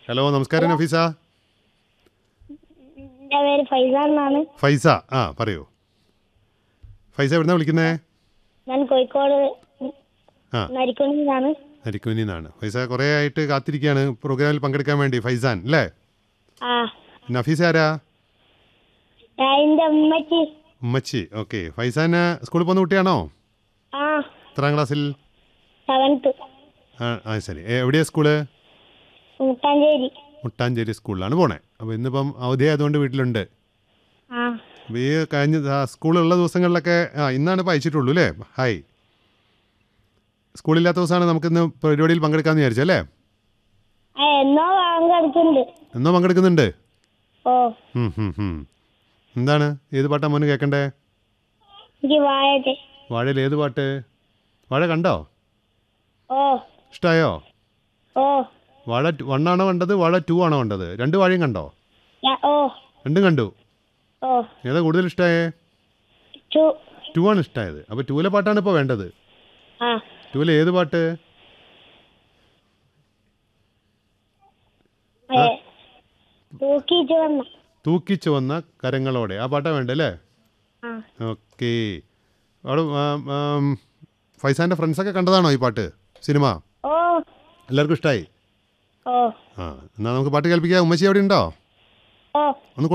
Hello നമസ്കാരം നഫീസ എൻ്റെ പേര് ഫൈസ എന്നാണ് ഫൈസ ആ പറയൂ ഫൈസ എവിടുന്നാ വിളിക്കുന്നേ ഞാൻ കോഴിക്കോട് ആ നരിക്കുന്നിന്നാണ് നരിക്കുനിൽ നിന്നാണ് ഫൈസ കുറേ ആയിട്ട് കാത്തിരിക്കുകയാണ് പ്രോഗ്രാമിൽ പങ്കെടുക്കാൻ വേണ്ടി ഫൈസാൻ അല്ലേ ആ നഫീസ ആരാ ഞാൻ എൻ്റെ ഉമ്മച്ചി ഉമ്മച്ചി ഓക്കെ ഫൈസാൻ സ്കൂളിൽ പോകുന്ന കുട്ടിയാണോ ആ എത്രാം ക്ലാസ്സിൽ സെവൻത്ത് ആ ആ ശരി ഏ, എവിടെയാ സ്കൂള് മുട്ടാഞ്ചേരി മുട്ടാഞ്ചേരി സ്കൂളിലാണ് പോണേ അപ്പോൾ ഇന്നിപ്പം അവധി ആയതുകൊണ്ട് വീട്ടിലുണ്ട് ആ അപ്പോൾ ഈ കഴിഞ്ഞ ആ, സ്കൂളുള്ള ദിവസങ്ങളിലൊക്കെ ആ ഇന്നാണ് ഇപ്പോൾ അയച്ചിട്ടുള്ളൂ അല്ലേ ഹായ് സ്കൂളില്ലാത്ത ദിവസമാണ് നമുക്കിന്ന് പരിപാടിയിൽ പങ്കെടുക്കാമെന്ന് വിചാരിച്ചല്ലേ ആ എന്നോ പങ്കെടുക്കുന്നുണ്ട് എന്നോ പങ്കെടുക്കുന്നുണ്ട് ഓ ഉം, ഉം, ഉം. എന്താണ് ഏത് പാട്ടാ മോന് കേൾക്കണ്ടേ എനിക്ക് വാഴട്ടെ വാഴയിൽ ഏത് പാട്ട് വാഴ കണ്ടോ ഓ ഇഷ്ടമായോ ഓ വാഴ വൺ ആണോ കണ്ടത് വാഴ ടു ആണോ കണ്ടത് രണ്ട് വാഴയും കണ്ടോ ഞാ- ഓ രണ്ടും കണ്ടു ഓ ഏതാ കൂടുതൽ ഇഷ്ടമായേ ടു ടു ആണ് ഇഷ്ടമായത് അപ്പോൾ ടൂവിലെ പാട്ടാണ് ഇപ്പോൾ വേണ്ടത് ആ ടൂവിലെ ഏത് പാട്ട് ഏ, തൂക്കി ചുവന്ന തൂക്കി ചുവന്ന കരങ്ങളോടെ ആ പാട്ടാ വേണ്ടല്ലേ ആ ഓക്കെ അവിടെ ആ, ആം, ഫൈസാൻ്റെ ഫ്രണ്ട്സൊക്കെ കണ്ടതാണോ ഈ പാട്ട് സിനിമ ഓ എല്ലാവർക്കും ഇഷ്ടമായി ഓ ആ എന്നാൽ നമുക്ക് പാട്ട് കേൾപ്പിക്കാം ഉമ്മച്ചി അവിടെ ഉണ്ടോ ഓ ഒന്ന്